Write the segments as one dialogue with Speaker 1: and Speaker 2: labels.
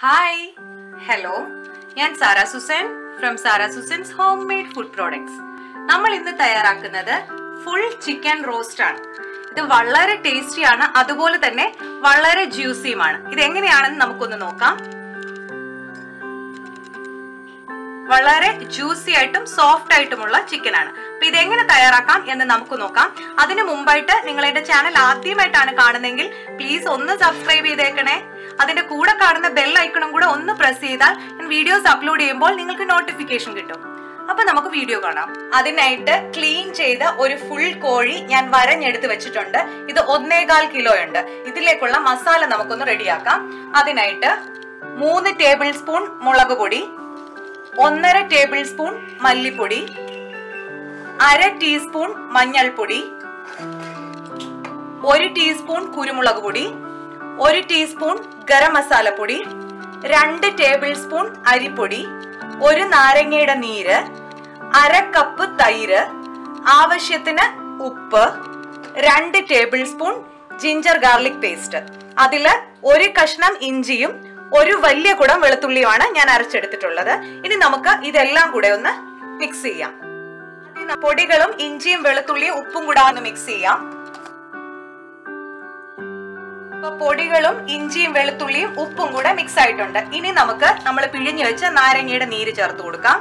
Speaker 1: hi hello ഞാൻ Sara Susan from Sara Susan's home made food products നമ്മൾ ഇന്ന് തയ്യാറാക്കുന്നത് ഫുൾ ചിക്കൻ റോസ്റ്റ് ആണ് ഇത് വളരെ ടേസ്റ്റിയാണ് അതുപോലെ തന്നെ വളരെ ജ്യൂസിയുമാണ് ഇത് എങ്ങനെയാണെന്ന് നമുക്കൊന്ന് നോക്കാം വളരെ ജ്യൂസി ആയിട്ടും സോഫ്റ്റ് ആയിട്ടുമുള്ള ചിക്കൻ ആണ് അപ്പൊ ഇതെങ്ങനെ തയ്യാറാക്കാം എന്ന് നമുക്ക് നോക്കാം അതിനു മുമ്പായിട്ട് നിങ്ങൾ എന്റെ ചാനൽ ആദ്യമായിട്ടാണ് കാണുന്നതെങ്കിൽ പ്ലീസ് ഒന്ന് സബ്സ്ക്രൈബ് ചെയ്തേക്കണേ അതിന്റെ കൂടെ കാണുന്ന ബെൽ ഐക്കണും കൂടെ ഒന്ന് പ്രസ് ചെയ്താൽ ഞാൻ വീഡിയോസ് അപ്ലോഡ് ചെയ്യുമ്പോൾ നിങ്ങൾക്ക് നോട്ടിഫിക്കേഷൻ കിട്ടും അപ്പൊ നമുക്ക് വീഡിയോ കാണാം അതിനായിട്ട് ക്ലീൻ ചെയ്ത ഒരു ഫുൾ കോഴി ഞാൻ വരഞ്ഞെടുത്ത് വെച്ചിട്ടുണ്ട് ഇത് ഒന്നേകാൽ കിലോ ഉണ്ട് ഇതിലേക്കുള്ള മസാല നമുക്കൊന്ന് റെഡിയാക്കാം അതിനായിട്ട് മൂന്ന് ടേബിൾ സ്പൂൺ മുളക് പൊടി ഒന്നര ടേബിൾ സ്പൂൺ മല്ലിപ്പൊടി അര ടീസ്പൂൺ മഞ്ഞൾപ്പൊടി ഒരു ടീസ്പൂൺ കുരുമുളക് പൊടി ഒരു ടീസ്പൂൺ ഗരം മസാലപ്പൊടി രണ്ട് ടേബിൾ സ്പൂൺ അരിപ്പൊടി ഒരു നാരങ്ങയുടെ നീര് അര കപ്പ് തൈര് ആവശ്യത്തിന് ഉപ്പ് രണ്ട് tablespoon ginger garlic paste അതില് ഒരു കഷ്ണം ഇഞ്ചിയും ഒരു വലിയ കുടം വെളുത്തുള്ളിയുമാണ് ഞാൻ അരച്ചെടുത്തിട്ടുള്ളത് ഇനി നമുക്ക് ഇതെല്ലാം കൂടെ ഒന്ന് മിക്സ് ചെയ്യാം ആദ്യം പൊടികളും ഇഞ്ചിയും വെളുത്തുള്ളിയും ഉപ്പും കൂടെ ഒന്ന് മിക്സ് ചെയ്യാം ഇപ്പൊ പൊടികളും ഇഞ്ചിയും വെളുത്തുള്ളിയും ഉപ്പും കൂടെ മിക്സ് ആയിട്ടുണ്ട് ഇനി നമുക്ക് നമ്മൾ പിഴിഞ്ഞു വെച്ച നാരങ്ങയുടെ നീര് ചേർത്ത് കൊടുക്കാം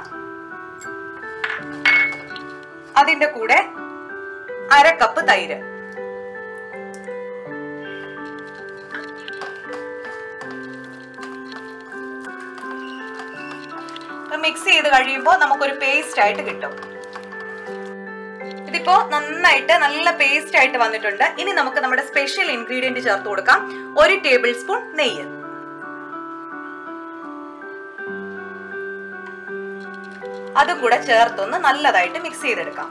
Speaker 1: അതിന്റെ കൂടെ അര കപ്പ് തൈര് മിക്സ് ചെയ്ത് കഴിയുമ്പോൾ നമുക്കൊരു പേസ്റ്റ് ആയിട്ട് കിട്ടും ഇതിപ്പോ നന്നായിട്ട് നല്ല പേസ്റ്റ് ആയിട്ട് വന്നിട്ടുണ്ട് ഇനി നമുക്ക് നമ്മുടെ സ്പെഷ്യൽ ഇൻഗ്രീഡിയന്റ് ചേർത്ത് കൊടുക്കാം ഒരു ടേബിൾ സ്പൂൺ നെയ്യ് അതും കൂടെ ചേർത്തൊന്ന് നല്ലതായിട്ട് മിക്സ് ചെയ്തെടുക്കാം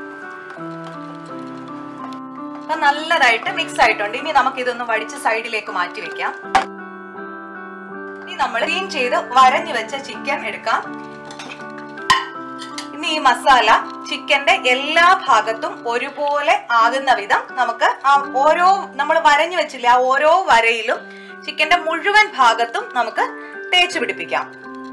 Speaker 1: അപ്പൊ നല്ലതായിട്ട് മിക്സ് ആയിട്ടുണ്ട് ഇനി നമുക്ക് ഇതൊന്ന് വടിച്ച് സൈഡിലേക്ക് മാറ്റി വെക്കാം ഇനി നമ്മൾ ക്ലീൻ ചെയ്ത് വരഞ്ഞു വെച്ച ചിക്കൻ എടുക്കാം ഇനി ഈ മസാല ചിക്കന്റെ എല്ലാ ഭാഗത്തും ഒരുപോലെ ആകുന്ന വിധം നമുക്ക് ആ ഓരോ നമ്മൾ വരഞ്ഞു വെച്ചില്ല ആ ഓരോ വരയിലും ചിക്കന്റെ മുഴുവൻ ഭാഗത്തും നമുക്ക് തേച്ച് പിടിപ്പിക്കാം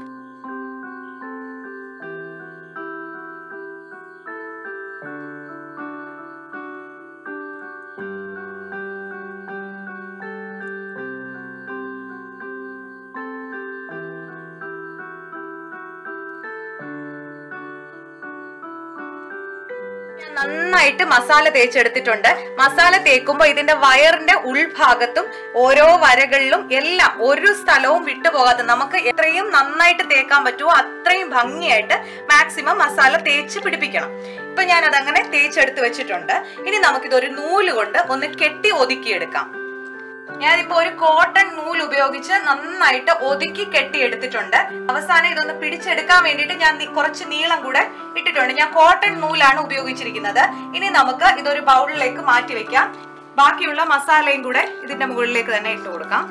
Speaker 1: ഞാൻ നന്നായിട്ട് മസാല തേച്ചെടുത്തിട്ടുണ്ട് മസാല തേക്കുമ്പോൾ ഇതിന്റെ വയറിന്റെ ഉൾഭാഗത്തും ഓരോ വരകളിലും എല്ലാം ഒരു സ്ഥലവും വിട്ടുപോകാതെ നമുക്ക് എത്രയും നന്നായിട്ട് തേക്കാൻ പറ്റുമോ അത്രയും ഭംഗിയായിട്ട് മാക്സിമം മസാല തേച്ച് പിടിപ്പിക്കണം ഇപ്പൊ ഞാൻ അതങ്ങനെ തേച്ചെടുത്ത് വെച്ചിട്ടുണ്ട് ഇനി നമുക്കിതൊരു നൂല് കൊണ്ട് ഒന്ന് കെട്ടി ഒതുക്കിയെടുക്കാം ഞാനിപ്പോ ഒരു കോട്ടൺ നൂൽ ഉപയോഗിച്ച് നന്നായിട്ട് ഒതുക്കി കെട്ടി എടുത്തിട്ടുണ്ട് അവസാനം ഇതൊന്ന് പിടിച്ചെടുക്കാൻ വേണ്ടിയിട്ട് ഞാൻ നി- കുറച്ച് നീളം കൂടെ ഇട്ടിട്ടുണ്ട് ഞാൻ കോട്ടൺ നൂലാണ് ഉപയോഗിച്ചിരിക്കുന്നത് ഇനി നമുക്ക് ഇതൊരു ബൗളിലേക്ക് മാറ്റി വെക്കാം ബാക്കിയുള്ള മസാലയും കൂടെ ഇതിന്റെ മുകളിലേക്ക് തന്നെ ഇട്ട് കൊടുക്കാം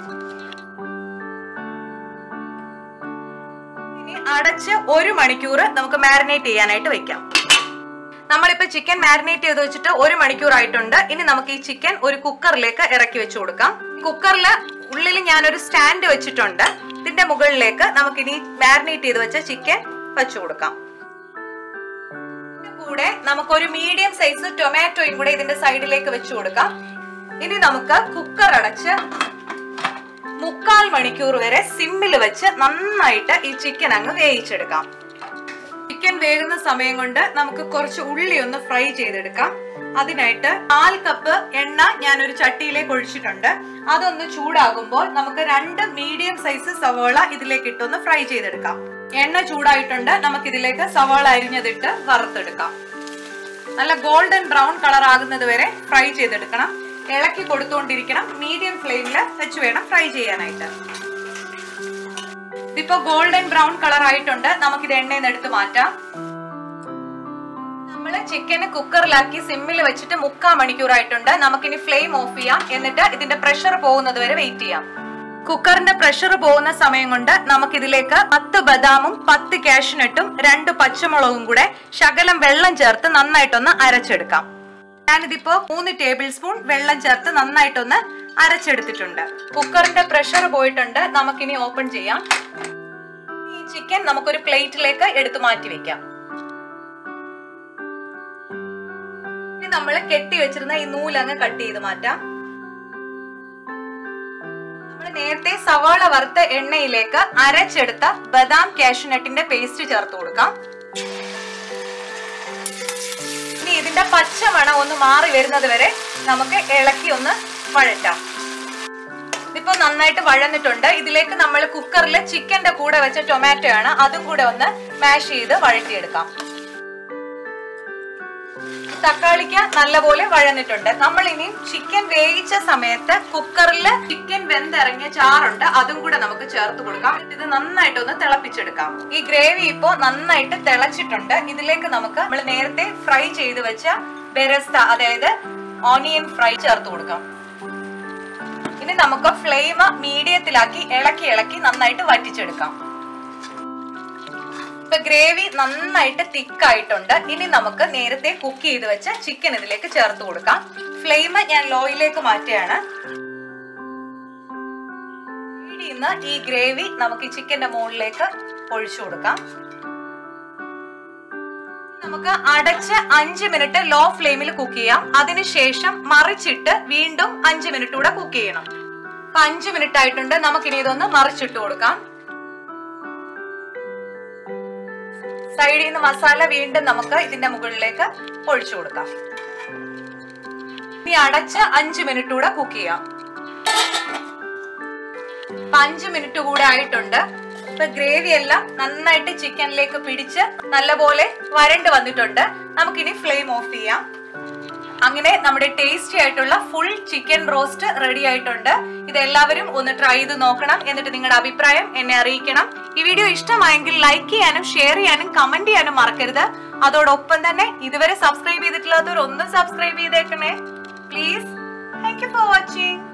Speaker 1: ഇനി അടച്ച് ഒരു മണിക്കൂർ നമുക്ക് മാരിനേറ്റ് ചെയ്യാനായിട്ട് വെക്കാം നമ്മളിപ്പോ ചിക്കൻ മാരിനേറ്റ് ചെയ്ത് വെച്ചിട്ട് ഒരു മണിക്കൂർ ആയിട്ടുണ്ട് ഇനി നമുക്ക് ഈ ചിക്കൻ ഒരു കുക്കറിലേക്ക് ഇറക്കി വെച്ച് കൊടുക്കാം കുക്കറിൽ ഉള്ളിൽ ഞാനൊരു സ്റ്റാൻഡ് വെച്ചിട്ടുണ്ട് ഇതിന്റെ മുകളിലേക്ക് നമുക്ക് ഇനി മാരിനേറ്റ് ചെയ്ത് വെച്ച ചിക്കൻ വെച്ചു കൊടുക്കാം ഇതിന്റെ കൂടെ നമുക്കൊരു മീഡിയം സൈസ് ടൊമാറ്റോയും കൂടെ ഇതിന്റെ സൈഡിലേക്ക് വെച്ചു കൊടുക്കാം ഇനി നമുക്ക് കുക്കർ അടച്ച് മുക്കാൽ മണിക്കൂർ വരെ സിമ്മിൽ വെച്ച് നന്നായിട്ട് ഈ ചിക്കൻ അങ്ങ് വേവിച്ചെടുക്കാം ചിക്കൻ വേകുന്ന സമയം കൊണ്ട് നമുക്ക് കുറച്ച് ഉള്ളി ഒന്ന് ഫ്രൈ ചെയ്തെടുക്കാം അതിനായിട്ട് നാല് കപ്പ് എണ്ണ ഞാൻ ഒരു ചട്ടിയിലേക്ക് ഒഴിച്ചിട്ടുണ്ട് അതൊന്ന് ചൂടാകുമ്പോൾ നമുക്ക് രണ്ട് മീഡിയം സൈസ് സവോള ഇതിലേക്ക് ഇട്ടൊന്ന് ഫ്രൈ ചെയ്തെടുക്കാം എണ്ണ ചൂടായിട്ടുണ്ട് നമുക്ക് ഇതിലേക്ക് സവോള അരിഞ്ഞതിട്ട് വറുത്തെടുക്കാം നല്ല ഗോൾഡൻ ബ്രൗൺ കളർ ആകുന്നത് വരെ ഫ്രൈ ചെയ്തെടുക്കണം ഇളക്കി കൊടുത്തുകൊണ്ടിരിക്കണം മീഡിയം ഫ്ലെയിമിൽ വെച്ച് വേണം ഫ്രൈ ചെയ്യാനായിട്ട് ഇതിപ്പോ ഗോൾഡൻ ബ്രൗൺ കളർ ആയിട്ടുണ്ട് നമുക്കിത് എണ്ണയിൽ നിന്ന് എടുത്ത് മാറ്റാം നമ്മൾ ചിക്കന് കുക്കറിലാക്കി സിമ്മിൽ വെച്ചിട്ട് മുക്കാൽ മണിക്കൂർ ആയിട്ടുണ്ട് നമുക്കിനി ഫ്ലെയിം ഓഫ് ചെയ്യാം എന്നിട്ട് ഇതിന്റെ പ്രഷർ പോകുന്നത് വരെ വെയിറ്റ് ചെയ്യാം കുക്കറിന്റെ പ്രഷർ പോകുന്ന സമയം കൊണ്ട് നമുക്കിതിലേക്ക് പത്ത് ബദാമും പത്ത് കാഷ്നട്ടും രണ്ട് പച്ചമുളകും കൂടെ ശകലം വെള്ളം ചേർത്ത് നന്നായിട്ടൊന്ന് അരച്ചെടുക്കാം ഞാനിതിപ്പോ മൂന്ന് ടേബിൾ സ്പൂൺ വെള്ളം ചേർത്ത് നന്നായിട്ടൊന്ന് അരച്ചെടുത്തിട്ടുണ്ട് കുക്കറിന്റെ പ്രഷർ പോയിട്ടുണ്ട് നമുക്കിനി ഓപ്പൺ ചെയ്യാം ഈ ചിക്കൻ നമുക്കൊരു പ്ലേറ്റിലേക്ക് എടുത്തു മാറ്റി വെക്കാം ഇനി നമ്മൾ കെട്ടി വെച്ചിരുന്ന ഈ നൂലങ്ങ് കട്ട് ചെയ്ത് മാറ്റാം നമ്മൾ നേരത്തെ സവാള വറുത്ത എണ്ണയിലേക്ക് അരച്ചെടുത്ത ബദാം കാഷ്യൂനട്ടിന്റെ പേസ്റ്റ് ചേർത്ത് കൊടുക്കാം ഇനി ഇതിന്റെ പച്ചമണം ഒന്ന് മാറി വരുന്നത് വരെ നമുക്ക് ഇളക്കി ഒന്ന് വഴറ്റാം ഇതിപ്പോ നന്നായിട്ട് വഴന്നിട്ടുണ്ട് ഇതിലേക്ക് നമ്മൾ കുക്കറിൽ ചിക്കന്റെ കൂടെ വെച്ച ടൊമാറ്റോ ആണ് അതും കൂടെ ഒന്ന് മാഷ് ചെയ്ത് വഴറ്റിയെടുക്കാം തക്കാളിക്ക് നല്ലപോലെ വഴന്നിട്ടുണ്ട് നമ്മൾ ഇനി ചിക്കൻ വേവിച്ച സമയത്ത് കുക്കറിൽ ചിക്കൻ വെന്തിറങ്ങിയ ചാറുണ്ട് അതും കൂടെ നമുക്ക് ചേർത്ത് കൊടുക്കാം ഇത് നന്നായിട്ട് ഒന്ന് തിളപ്പിച്ചെടുക്കാം ഈ ഗ്രേവി ഇപ്പോ നന്നായിട്ട് തിളച്ചിട്ടുണ്ട് ഇതിലേക്ക് നമുക്ക് നമ്മൾ നേരത്തെ ഫ്രൈ ചെയ്ത് വെച്ച ബെരസ്ത അതായത് ഓണിയൻ ഫ്രൈ ചേർത്ത് കൊടുക്കാം ഇനി നമുക്ക് ഫ്ലെയിം മീഡിയത്തിലാക്കി ഇളക്കി ഇളക്കി നന്നായിട്ട് വറ്റിച്ചെടുക്കാം ഇപ്പൊ ഗ്രേവി നന്നായിട്ട് തിക്കായിട്ടുണ്ട് ഇനി നമുക്ക് നേരത്തെ കുക്ക് ചെയ്ത് വെച്ച ചിക്കൻ ഇതിലേക്ക് ചേർത്ത് കൊടുക്കാം ഫ്ലെയിം ഞാൻ ലോയിലേക്ക് മാറ്റുകയാണ് നിന്ന് ഈ ഗ്രേവി നമുക്ക് ഈ ചിക്കന്റെ മുകളിലേക്ക് ഒഴിച്ചു കൊടുക്കാം നമുക്ക് അടച്ച് അഞ്ച് മിനിറ്റ് ലോ ഫ്ലെയിമിൽ കുക്ക് ചെയ്യാം അതിനുശേഷം മറിച്ചിട്ട് വീണ്ടും അഞ്ച് മിനിറ്റ് കൂടെ കുക്ക് ചെയ്യണം അപ്പൊ അഞ്ച് മിനിറ്റ് ആയിട്ടുണ്ട് നമുക്കിനി ഇതൊന്ന് മറിച്ചിട്ട് കൊടുക്കാം സൈഡിൽ നിന്ന് മസാല വീണ്ടും നമുക്ക് ഇതിന്റെ മുകളിലേക്ക് ഒഴിച്ചു കൊടുക്കാം ഇനി അടച്ച് അഞ്ച് മിനിറ്റ് കൂടെ കുക്ക് ചെയ്യാം ഇപ്പൊ അഞ്ച് മിനിറ്റ് കൂടെ ആയിട്ടുണ്ട് ഇപ്പൊ ഗ്രേവി എല്ലാം നന്നായിട്ട് ചിക്കനിലേക്ക് പിടിച്ച് നല്ലപോലെ വരണ്ട് വന്നിട്ടുണ്ട് നമുക്കിനി ഫ്ലെയിം ഓഫ് ചെയ്യാം അങ്ങനെ നമ്മുടെ ടേസ്റ്റി ആയിട്ടുള്ള ഫുൾ ചിക്കൻ റോസ്റ്റ് റെഡി ആയിട്ടുണ്ട് ഇത് എല്ലാവരും ഒന്ന് ട്രൈ ചെയ്ത് നോക്കണം എന്നിട്ട് നിങ്ങളുടെ അഭിപ്രായം എന്നെ അറിയിക്കണം ഈ വീഡിയോ ഇഷ്ടമായെങ്കിൽ ലൈക്ക് ചെയ്യാനും ഷെയർ ചെയ്യാനും കമന്റ് ചെയ്യാനും മറക്കരുത് അതോടൊപ്പം തന്നെ ഇതുവരെ സബ്സ്ക്രൈബ് ചെയ്തിട്ടില്ലാത്തവർ ഒന്ന് സബ്സ്ക്രൈബ് ചെയ്തേക്കണേ please thank you for watching